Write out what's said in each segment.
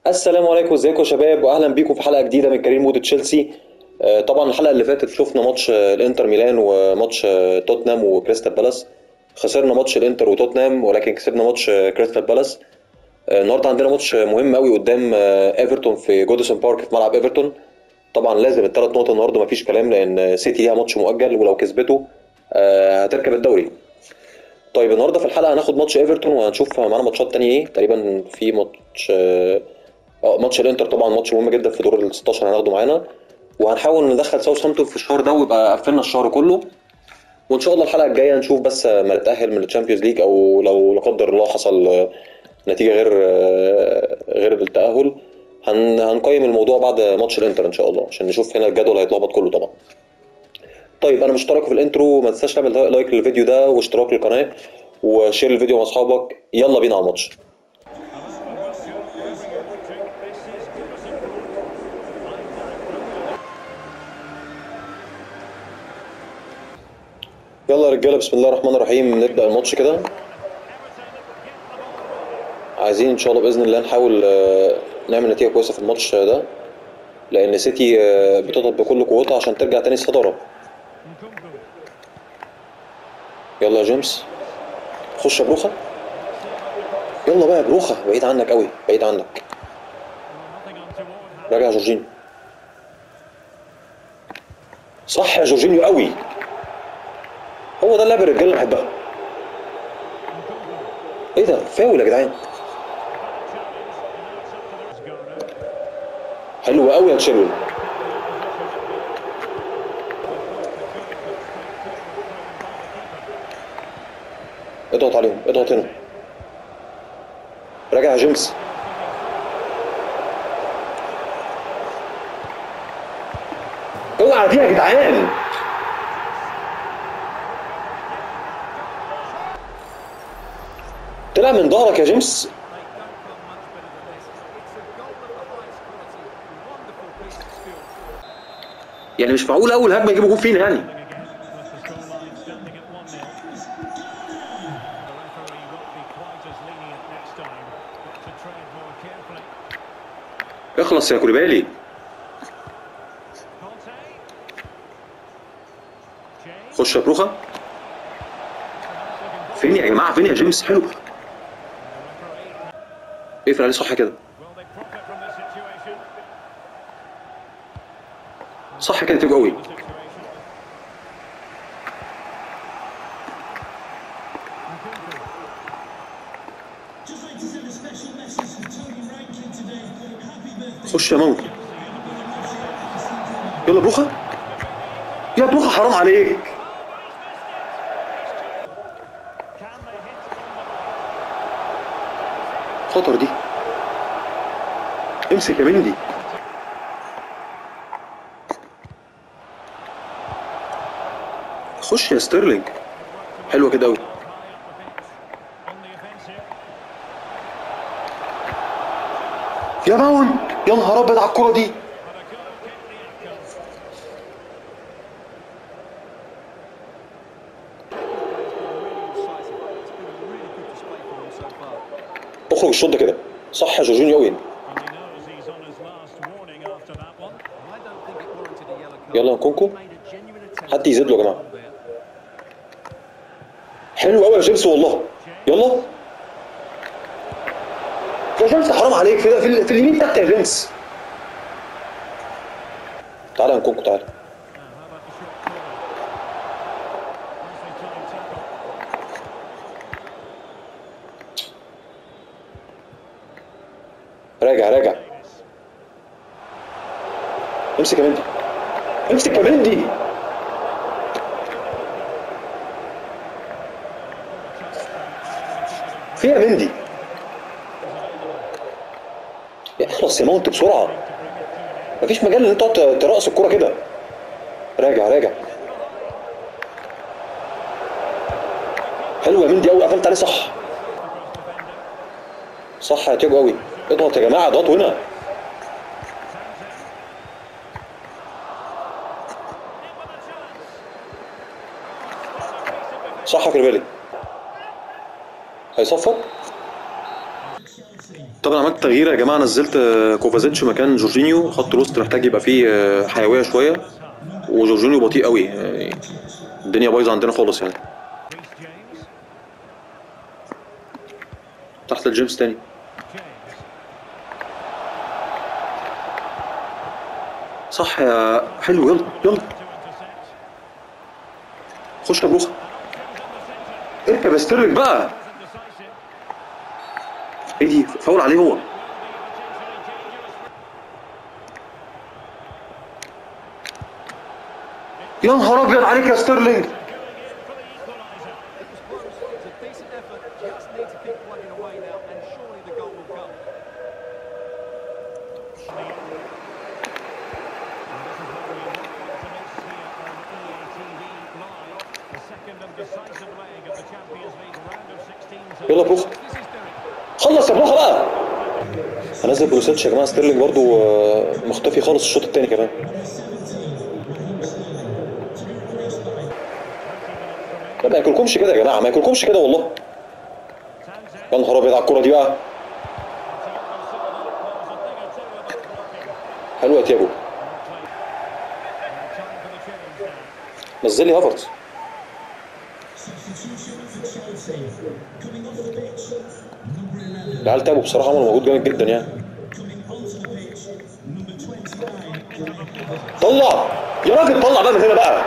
السلام عليكم ازيكم يا شباب واهلا بيكم في حلقه جديده من كارير مود تشيلسي آه، طبعا الحلقه اللي فاتت شفنا ماتش آه، الانتر ميلان وماتش آه، توتنهام وكريستال بالاس خسرنا ماتش الانتر وتوتنهام ولكن كسبنا ماتش آه، كريستال بالاس آه، النهارده عندنا ماتش مهم قوي قدام آه، ايفرتون في جوديسون بارك في ملعب ايفرتون طبعا لازم الثلاث نقط النهارده مفيش كلام لان سيتي ليها ماتش مؤجل ولو كسبته آه، هتركب الدوري طيب النهارده في الحلقه هناخد ماتش ايفرتون وهنشوف معانا ماتشات تانية ايه تقريبا في ماتش اه آه، ماتش الانتر طبعا ماتش مهم جدا في دور ال 16 هناخده معانا وهنحاول ندخل ساوثهامبتون في الشهر ده ويبقى قفلنا الشهر كله وان شاء الله الحلقه الجايه نشوف بس ما نتاهل من الشامبيونز ليج او لو لا قدر الله حصل آه، نتيجه غير آه، غير التاهل هن هنقيم الموضوع بعد ماتش الانتر ان شاء الله عشان نشوف هنا الجدول هيتلخبط كله طبعا طيب انا مشترك في الانترو ما تنساش تعمل لايك للفيديو ده واشتراك للقناه وشير الفيديو مع اصحابك يلا بينا على الماتش يلا يا رجاله بسم الله الرحمن الرحيم نبدا الماتش كده عايزين ان شاء الله باذن الله نحاول آه، نعمل نتيجه كويسه في الماتش ده لان سيتي آه، بتضغط بكل قوتها عشان ترجع تاني الصداره يلا يا جيمس خش يا بروخه يلا بقى يا بروخه بعيد عنك قوي بعيد عنك راجع يا جورجينيو صح يا جورجينيو قوي هو ده اللعب الرجاله اللي بحبها ايه ده فاول يا جدعان حلو قوي يا تشيلويل اضغط عليهم اضغط هنا راجع يا جيمس اوعى دي يا جدعان طلع من ظهرك يا جيمس يعني مش معقول اول هجمه يجيبوا جول فينا يعني اخلص يا كوليبالي خش يا بروخه فين يا جماعه فين يا جيمس حلو اقفل عليه صح كده صح كده تبقى قوي خش يا ماونت يلا بروخه يا بروخه حرام عليك خطر دي امسك يا مندي خش يا ستيرلينج حلوه كده قوي يا ماونت يا نهار ابيض على الكوره دي اخرج الشوط ده كده صح يا جورجينيو قوي يلا يا كونكو حد يزيد له يا جماعه حلو قوي يا جيمس والله يلا يا جيمس حرام عليك في, في, في اليمين تحت يا جيمس تعالى يا كونكو تعالى راجع راجع امسك يا مندي امسك يا مندي في يا مندي يا اخلص يا ماونت بسرعه مفيش مجال ان انت تقعد ترقص الكوره كده راجع راجع حلو يا مندي قوي قفلت عليه صح صح يا تيجو قوي اضغط يا جماعه اضغطوا هنا صح يا كربالي هيصفر طبعا عملت تغيير يا جماعه نزلت آه، كوفازيتش مكان جورجينيو خط الوسط محتاج يبقى فيه آه، حيويه شويه وجورجينيو بطيء قوي يعني الدنيا بايظه عندنا خالص يعني تحت الجيمس تاني صح يا حلو يلا يلا خش يا بروخه اركب يا ستيرلينج بقى ايه دي فاول عليه هو يا نهار ابيض عليك يا ستيرلينج It's a decent effort, just need to keep plugging away now, and surely the goal will come. يلا بروخه خلص يا بروخه بقى هنزل بروسيتش يا جماعه ستيرلينج برضو آه، مختفي خالص الشوط الثاني كمان لا ما ياكلكمش كده يا جماعه ما ياكلكمش كده والله يا نهار ابيض على الكوره دي بقى حلوه يا تياجو نزل لي هافرتز العيال تعبوا بصراحه عملوا مجهود جامد جدا يعني طلع يا راجل طلع بقى من هنا بقى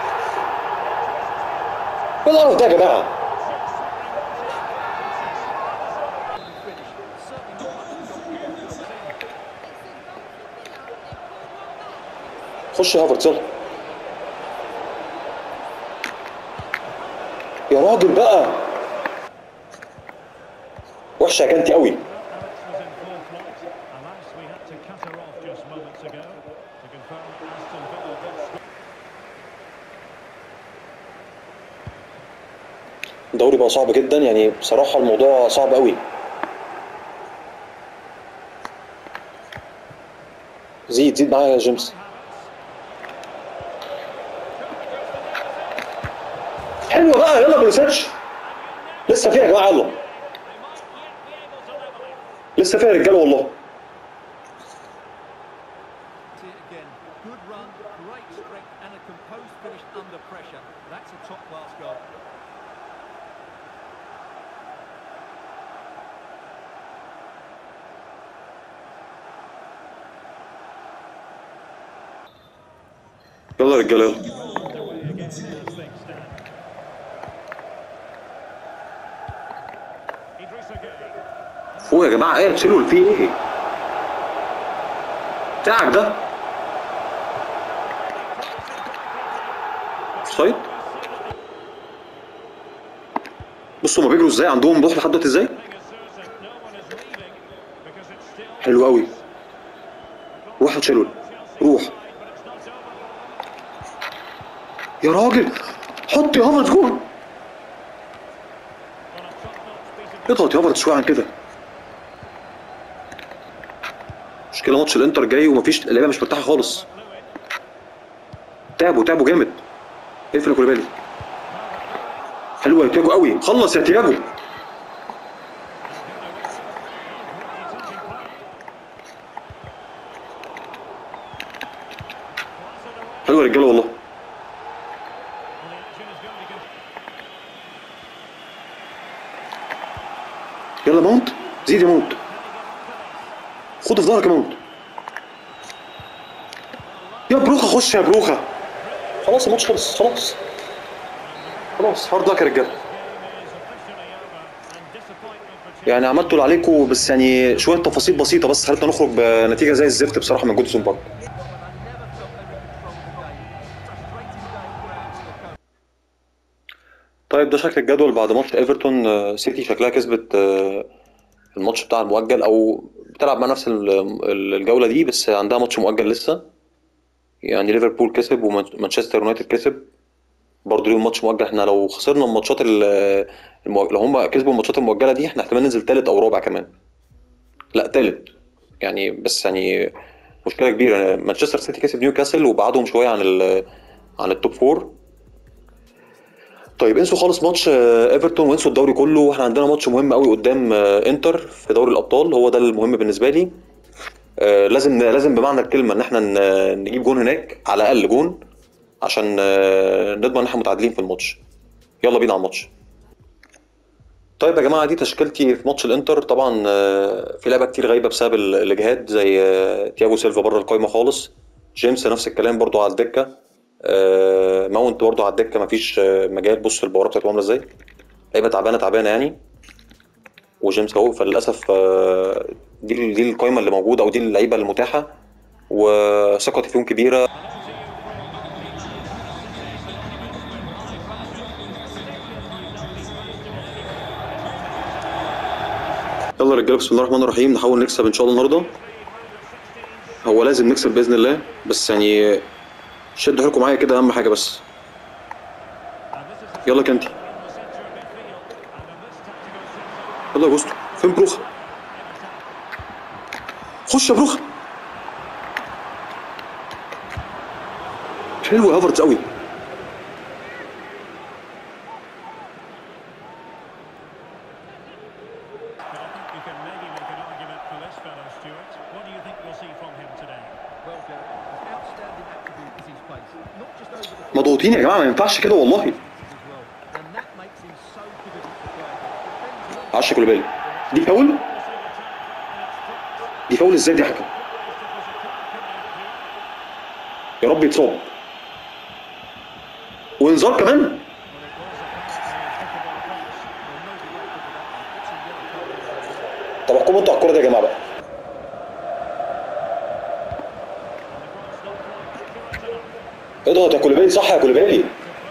ايه القرف ده يا جماعه خش يا هافرتز يلا يا راجل بقى وحشه يا كانتي قوي الدوري بقى صعب جدا يعني بصراحه الموضوع صعب قوي زيد زيد معايا يا جيمس حلوه بقى يلا بنسيتش لسه فيها يا جماعه يلا لسه فيها رجاله والله See it again. Good run, great strength, and a composed finish under pressure. That's a top-class goal. يلا يا رجاله يلا فوق يا جماعه ايه تشيلوا في ايه بتاعك ده اوفسايد بصوا هما بيجروا ازاي عندهم روح لحد دلوقتي ازاي حلو قوي روح يا تشيلول روح يا راجل حط يا هافرتز جول اضغط يا هافرتز شويه عن كده مشكلة ماتش الانتر جاي ومفيش اللعيبه مش مرتاحه خالص تعبوا تعبوا جامد اقفل يا كوليبالي حلوه يا تياجو قوي خلص يا تياجو حلوه يا رجاله والله يلا ماونت زيد يا ماونت خد في ظهرك يا ماونت يا بروخه خش يا بروخه خلاص الماتش خلص خلاص خلاص هارد لك يا رجاله يعني عملتوا اللي عليكم بس يعني شويه تفاصيل بسيطه بس خلتنا نخرج بنتيجه زي الزفت بصراحه من جودسون بارك طيب ده شكل الجدول بعد ماتش ايفرتون آه، سيتي شكلها كسبت آه، الماتش بتاع المؤجل او بتلعب مع نفس ال- ال- الجوله دي بس عندها ماتش مؤجل لسه يعني ليفربول كسب ومانشستر يونايتد كسب برضه ليهم ماتش مؤجل احنا لو خسرنا الماتشات ال- المؤ... لو هم كسبوا الماتشات المؤجله دي احنا احتمال ننزل تالت او رابع كمان لا تالت يعني بس يعني مشكله كبيره مانشستر سيتي كسب نيوكاسل وبعدهم شويه عن ال... عن التوب فور طيب انسوا خالص ماتش آه، ايفرتون وانسوا الدوري كله واحنا عندنا ماتش مهم قوي قدام آه، انتر في دوري الابطال هو ده المهم بالنسبه لي آه، لازم لازم بمعنى الكلمه ان احنا ن- نجيب جون هناك على الاقل جون عشان آه، نضمن ان احنا متعادلين في الماتش يلا بينا على الماتش طيب يا جماعه دي تشكيلتي في ماتش الانتر طبعا آه، في لعيبه كتير غايبه بسبب ال- الاجهاد زي آه، تياجو سيلفا بره القايمه خالص جيمس نفس الكلام برضو على الدكه آه، ماونت برضو على الدكه مفيش آه، مجال بص البوابه بتاعته عامله ازاي لعيبه تعبانه تعبانه يعني وجيمس اهو فللاسف آه، دي دي القايمه اللي موجوده او دي اللعيبه المتاحه وثقتي فيهم كبيره يلا يا رجاله بسم الله الرحمن الرحيم نحاول نكسب ان شاء الله النهارده هو لازم نكسب باذن الله بس يعني شدوا حيلكم معايا كده اهم حاجه بس يلا كانتي يلا يا جوستو فين بروخه خش يا بروخه حلو يا هافرتز قوي But I think you can maybe make an argument for this fellow, Stuart. What do you think we'll see from him today? Well, Derek, his outstanding attribute is his pace. Not just over the مضغوطين يا جماعه ما ينفعش كده والله as well. And that makes him so difficult to play against. Defends 10 كيلو بالي دي فاول دي فاول ازاي دي يا حكم يا رب يتصاب وانذار كمان طب احكموا انتوا على الكوره دي يا جماعه بقى اضغط يا كوليبالي صح يا كوليبالي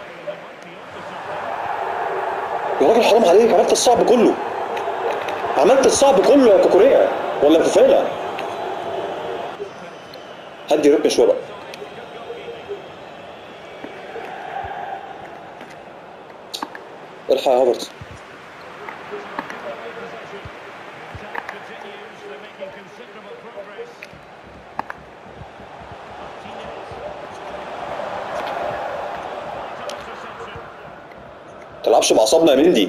يا راجل حرام عليك عملت الصعب كله عملت الصعب كله يا كوكوريا ولا فوفالا هدي رتم شويه بقى الحق يا هافرتز Continues, they're making considerable progress. تلعبش بعصابنا يا مندي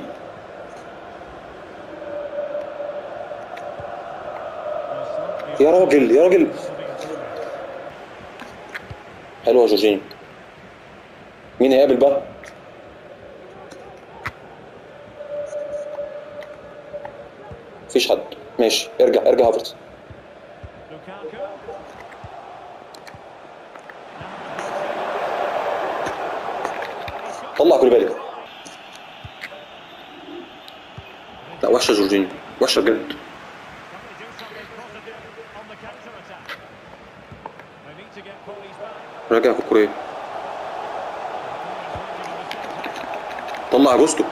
يا راجل يا راجل حلو يا جورجينيو مين هيقابل بقى مفيش حد ماشي ارجع ارجع هافرتز Lukaku. طلع كوليبالي لا وحشه جورجينيو وحشه بجد Can they do something positive on the counter-attack? They need to get Poli's back. راجع كوكوريا طلع اجوستو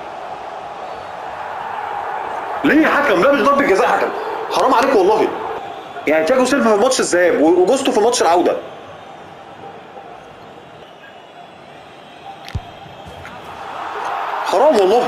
ليه يا حكم لا مش ضربة جزاء يا حكم حرام عليك والله يعني تياجو سيلفا في ماتش الذهاب واجوستو في ماتش العوده حرام والله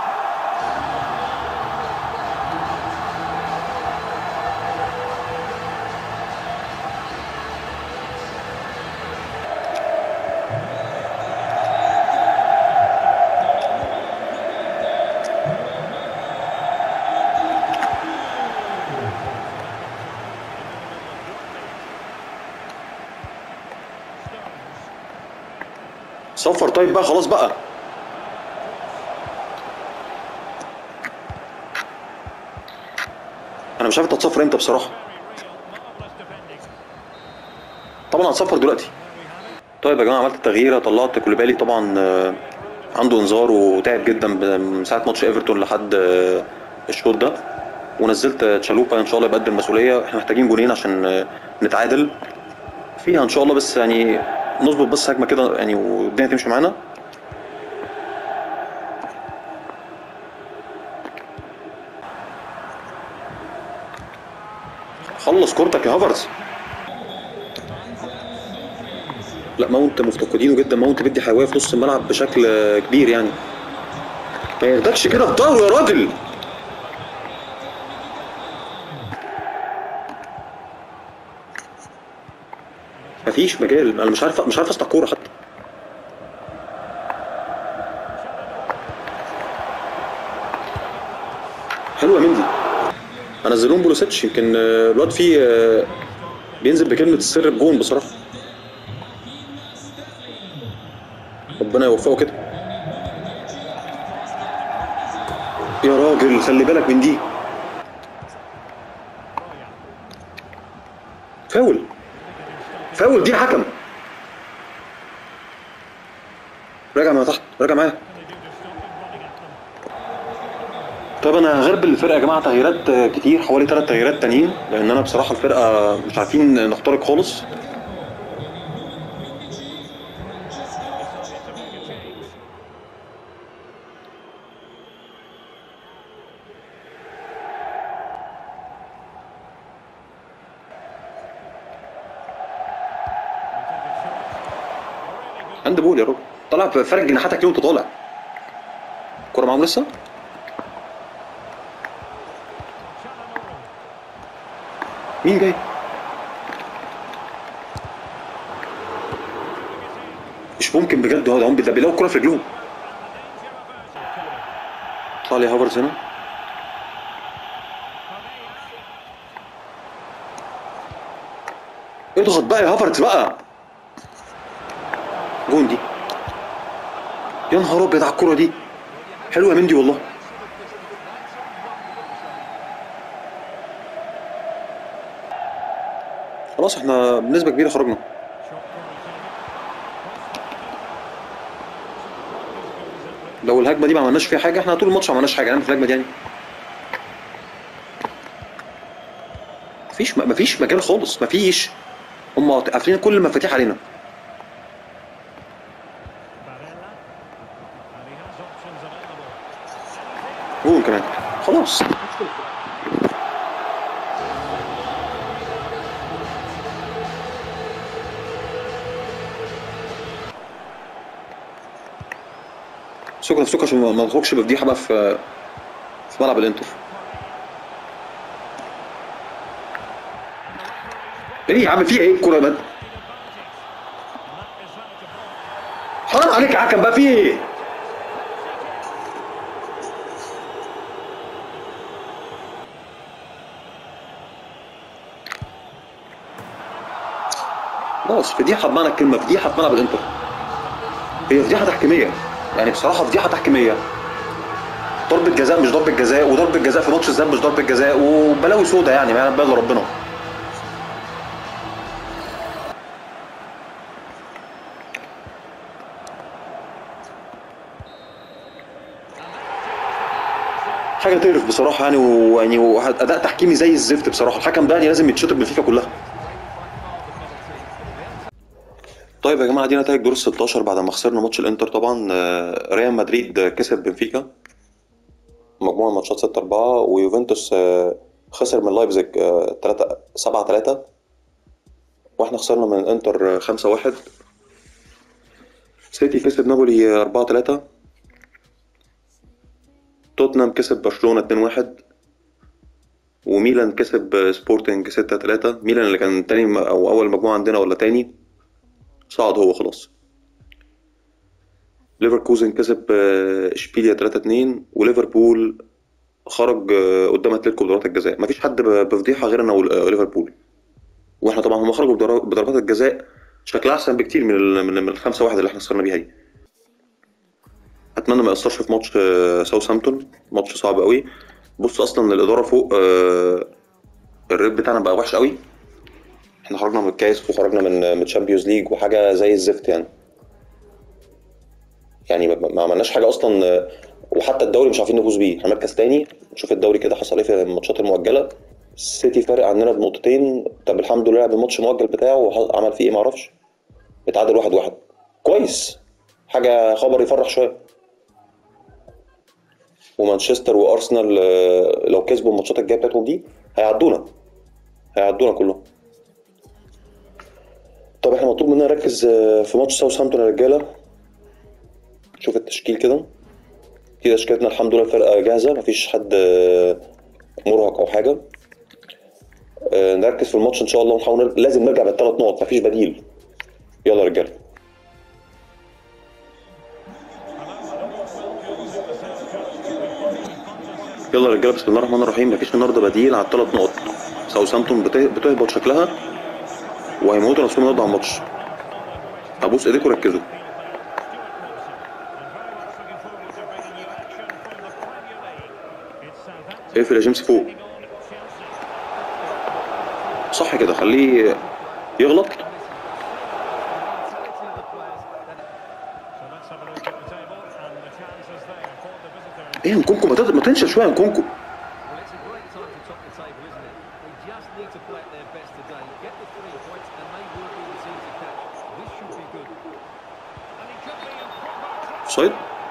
صفر طيب بقى خلاص بقى انا مش عارف انت هتصفر امتى بصراحه Very real, marvellous defending. طبعا هتصفر دلوقتي طيب يا جماعه عملت تغييره طلعت كوليبالي طبعا آه، عنده انذار وتعب جدا من ساعه ماتش ايفرتون لحد آه، الشوط ده ونزلت آه، تشالوبا ان شاء الله يبقى قد المسؤوليه احنا محتاجين جونين عشان آه، نتعادل فيها ان شاء الله بس يعني نظبط بس هجمه كده يعني والدنيا تمشي معانا خلص كورتك يا هافرز لا ماونت مفتقدينه جدا ماونت بيدي حيويه في نص الملعب بشكل آه، كبير يعني ما ياخدكش كده في ظهره يا راجل مفيش مجال انا مش عارف مش عارف اصنع كوره حتى حلوه مندي هنزلهم بولوسيتش يمكن آه، الواد فيه آه، بينزل بكلمه السر بجون بصراحه ربنا يوفقه كده يا راجل خلي بالك من دي فاول فاول دي حكم راجع معايا تحت راجع معايا طب انا هغربل الفرقه يا جماعه تغييرات آه، كتير حوالي ثلاث تغييرات تانيين لان انا بصراحه الفرقه مش عارفين نخترق خالص هاند بول يا راجل طلع فرق جناحاتك ليه وانت طالع الكوره معاهم لسه مين جاي مش ممكن بجد هو ده هم ده بيلاقوا الكوره في رجلهم طلع لي هافرز هنا اضغط بقى يا هافرز بقى جون دي يا نهار ابيض على الكوره دي حلوه يا مندي والله خلاص احنا بنسبه كبيره خرجنا لو الهجمه دي ما عملناش فيها حاجه احنا طول الماتش ما عملناش حاجه نعمل في الهجمه دي يعني مفيش مفيش مجال خالص مفيش هم قافلين كل المفاتيح علينا Barella. And he has options available. جول كمان خلاص سكر في سكر عشان ما ما نخرجش بفضيحه بقى في في ملعب الانتر ايه يا عم في ايه الكوره ده حرام عليك يا حكم بقى في ايه خلاص فضيحه بمعنى الكلمه فضيحه في ملعب الانتر هي فضيحه تحكيميه يعني بصراحه فضيحه تحكيميه ضربه جزاء مش ضربه جزاء وضربه جزاء في ماتش الذهاب مش ضربه جزاء وبلاوي سودا يعني ما يعلم بها الا ربنا حاجه تقرف بصراحه يعني ويعني واداء تحكيمي زي الزفت بصراحه الحكم ده يعني لازم يتشطب بالفيفا كلها طيب يا جماعه دي نتائج دور ال 16 بعد ما خسرنا ماتش الانتر طبعا آه، ريال مدريد كسب بنفيكا مجموع الماتشات 6 4 ويوفنتوس آه، خسر من لايبزيج 3 7 3 واحنا خسرنا من الانتر 5 1 سيتي كسب نابولي 4 3 توتنهام كسب برشلونة 2 1 وميلان كسب سبورتنج 6 3 ميلان اللي كان تاني او اول مجموعة عندنا ولا تاني صعد هو خلاص ليفركوزن كسب آه، اشبيليا 3 2 وليفربول خرج آه، قدام اتلتيكو بضربات الجزاء مفيش حد ب- بفضيحه غير انا وليفربول واحنا طبعا هم خرجوا بدر- بضربات الجزاء شكلها احسن بكتير من ال- من من الخمسة واحد اللي احنا خسرنا بيها دي اتمنى ما ياثرش في ماتش آه، ساوثهامبتون ماتش صعب قوي بص اصلا الاداره فوق آه، الريت بتاعنا بقى وحش قوي احنا خرجنا من الكاس وخرجنا من من تشامبيونز ليج وحاجه زي الزفت يعني يعني ما- ما عملناش حاجه اصلا آه، وحتى الدوري مش عارفين نفوز بيه احنا مركز تاني نشوف الدوري كده حصل ايه في الماتشات المؤجله السيتي فارق عننا بنقطتين طب الحمد لله لعب الماتش المؤجل بتاعه وعمل فيه ايه معرفش اتعادل واحد واحد كويس حاجه خبر يفرح شويه ومانشستر وارسنال آه، لو كسبوا الماتشات الجايه بتاعتهم دي هيعدونا هيعدونا كلهم طب احنا مطلوب مننا نركز آه، في ماتش ساوثهامبتون يا رجاله شوف التشكيل كده دي تشكيلتنا الحمد لله الفرقه جاهزه مفيش حد آه، مرهق او حاجه آه، نركز في الماتش ان شاء الله ونحاول لازم نرجع بالثلاث نقط مفيش بديل يلا يا رجاله يلا يا رجاله بسم الله الرحمن الرحيم مفيش النهارده بديل على الثلاث نقط ساوثهامبتون بته- بتهبط شكلها وهيموتوا نفسهم النهارده على الماتش ابوس ايديكم ركزوا اقفل يا جيمس فوق صح كده خليه يغلط ايه يا نكونكو ما تت- ما تنشف شويه يا نكونكو Well, it's a great time to top the table, isn't it? They just need to play at their best today, get the three points, and they will be the team to catch. This should be good. اوفسايد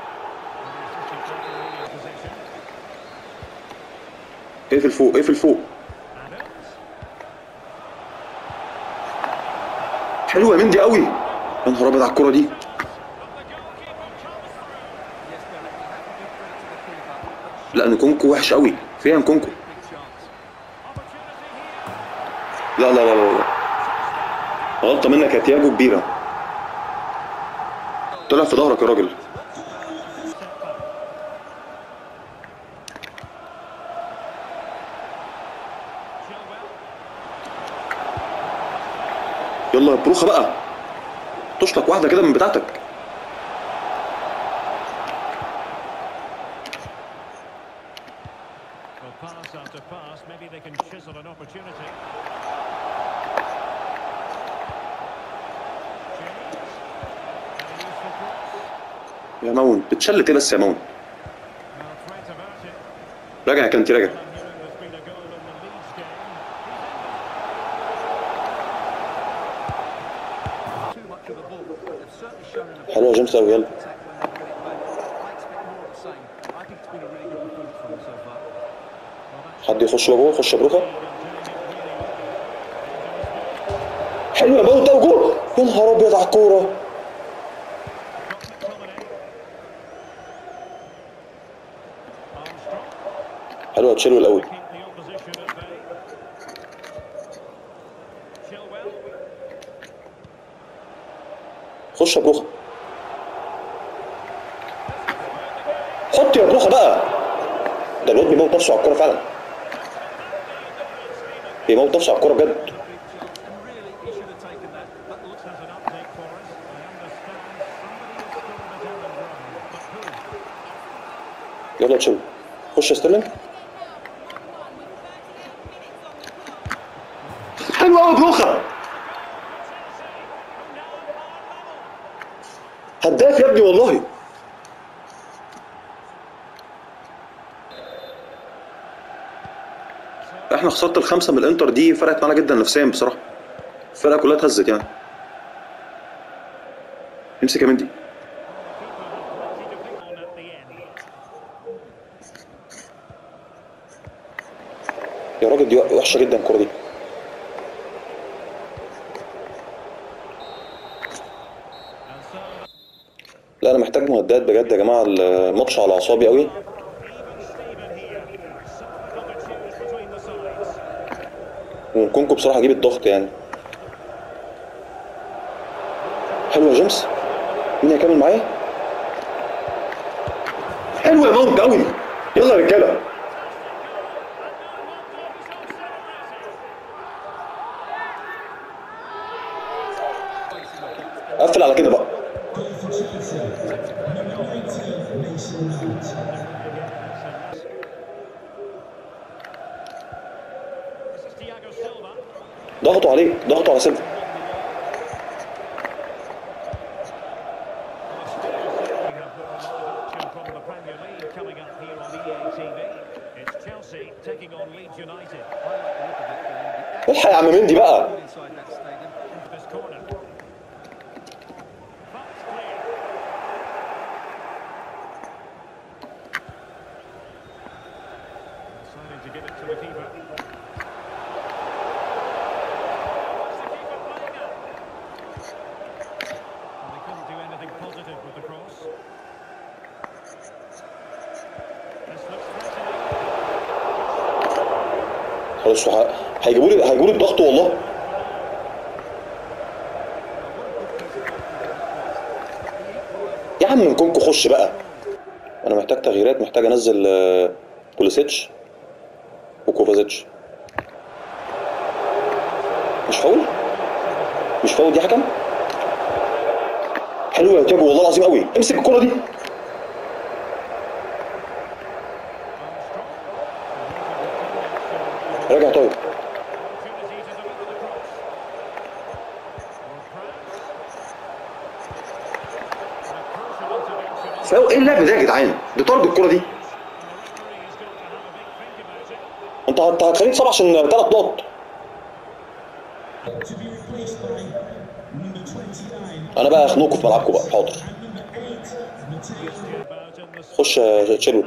اقفل فوق اقفل فوق حلوه يا مندي قوي يا نهار ابيض على الكوره دي Yes, Derek, you have to give credit to the keeper, but لا نكونكو وحش قوي فيها نكونكو big chance. لا لا لا لا لا. غلطه منك يا تياجو كبيره طلع في ظهرك يا راجل يلا يا بروخه بقى تشلك واحده كده من بتاعتك Well, pass after pass, maybe they can chisel an opportunity. James, and a useful cross. يا مون بتشلت ايه بس يا مون No threat about it. راجع يا كانتي راجع I'm hearing there's been a goal in the Leeds game. Too much of the ball. They've certainly shown an حلوه يا جيمس قوي يلا attack when they win it back. I expect more of the same. I think it's been a really good performance from them so far. حد يخش بقى جوه خش يا بروخه حلو يا مون ده جول يا نهار ابيض على الكوره Armstrong حلوه تشيلو الاول keep the opposition at bay. Chilwell. خش يا بروخه حط يا بروخه بقى ده الواد بيموت نفسه على الكوره فعلا بيموت نفسه على الكوره بجد And really, he should have taken that. But look, Has an update for us. I understand somebody has scored at Ellen Road, but who? يلا يا تشيلو خش يا ستيرلينج حلوه قوي بروخه هداف يا ابني والله احنا خسرت الخمسه من الانتر دي فرقت معانا جدا نفسيا بصراحه الفرقه كلها اتهزت يعني امسك يا مندي On at the end. يا راجل دي وحشه جدا الكوره دي And so لا انا محتاج مهدات بجد يا جماعه الماتش على اعصابي قوي even Steven here. Some of the choose between the sides. ونكونكو بصراحه جيب الضغط يعني حلو يا جيمس مين هيكمل معايا حلو يا ماونت قوي يلا يا رجاله قفل على كده بقى This is Thiago Silva. ضغطوا عليه ضغطوا على سيلفا We have got a lot of action from the Premier League coming up here on EA TV. It's Chelsea taking on Leeds United. I like the look of it. Glenn. The الحق يا عم مندي بقى action inside that stadium. Into this corner. That's clear. Deciding to give it to the keeper. What's the keeper playing at? Well, they couldn't do anything positive with the cross. This looks threatening. خلاص ه- هيجيبوا لي هيجيبوا لي الضغط والله يا عم نكونكو خش بقى انا محتاج تغييرات محتاج انزل آه، بوليسيتش وكوفازيتش مش فاول مش فاول دي حكم حلو يا تياجو والله العظيم قوي امسك الكره دي راجع طيب فاول ايه اللعب ده يا جدعان دي طرد الكره دي انت انت هتخليك تصاب عشان ثلاث نقط انا بقى اخنقكم في ملعبكم بقى حاضر خش يا تشيلو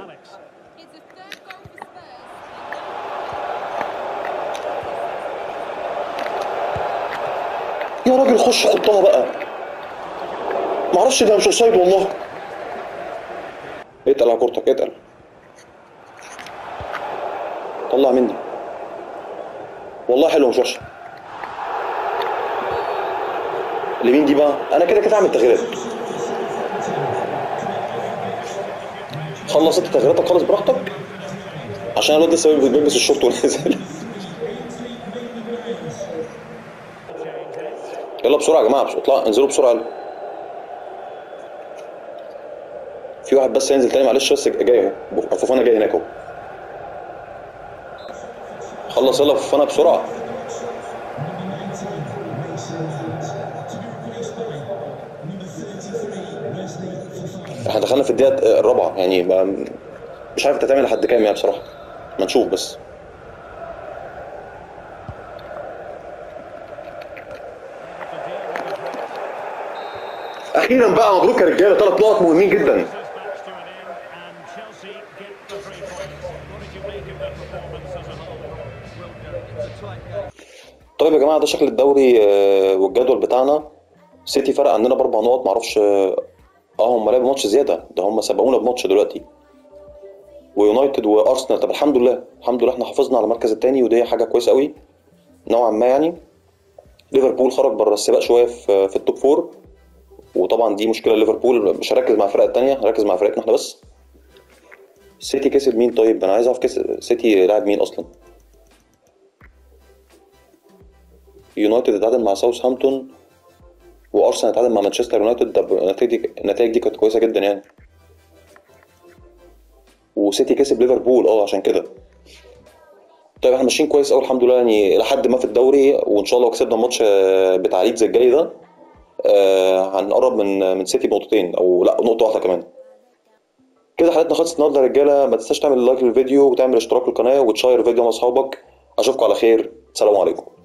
يا راجل خش حطها بقى معرفش ده مش اوفسايد والله اتقل على كورتك اتقل طلع مني والله حلوه مش وحشه لمين دي بقى انا كده كده اعمل تغييرات خلص انت تغييراتك خالص براحتك عشان الواد لسه بيلبس الشورت ونازل يلا بسرعه يا جماعه بس اطلعوا انزلوا بسرعه يلا في واحد بس ينزل تاني معلش بس جاي اهو فوفانا جاي هناك اهو خلص يلا فوفانا بسرعه احنا دخلنا في الدقيقه الرابعه يعني ما مش عارف انت هتعمل لحد كام يعني بصراحه ما نشوف بس اخيرا بقى مبروك يا رجاله ثلاث نقط مهمين جدا طيب يا جماعه ده شكل الدوري آه، والجدول بتاعنا سيتي فرق عننا باربع نقط معرفش اه آه، هم لعبوا ماتش زياده ده هم سبقونا بماتش دلوقتي ويونايتد وارسنال طب الحمد لله الحمد لله احنا حافظنا على المركز الثاني ودي حاجه كويسه قوي نوعا ما يعني ليفربول خرج بره السباق شويه في, في التوب فور وطبعا دي مشكله ليفربول مش هركز مع الفرق الثانيه هركز مع فرقتنا احنا بس سيتي كسب مين طيب انا عايز اعرف كسب سيتي لاعب مين اصلا يونايتد اتعادل مع ساوثهامبتون وارسنال اتعادل مع مانشستر يونايتد طب النتائج دي النتائج دي كانت كويسه جدا يعني وسيتي كسب ليفربول اه عشان كده طيب احنا ماشيين كويس قوي الحمد لله يعني لحد ما في الدوري وان شاء الله لو كسبنا الماتش آه، بتاع ليدز الجاي ده آه، هنقرب من من سيتي بنقطتين او لا نقطه واحده كمان كده حلقتنا خلصت النهارده يا رجاله ما تنساش تعمل لايك للفيديو وتعمل اشتراك للقناه وتشير الفيديو مع اصحابك اشوفكم على خير سلام عليكم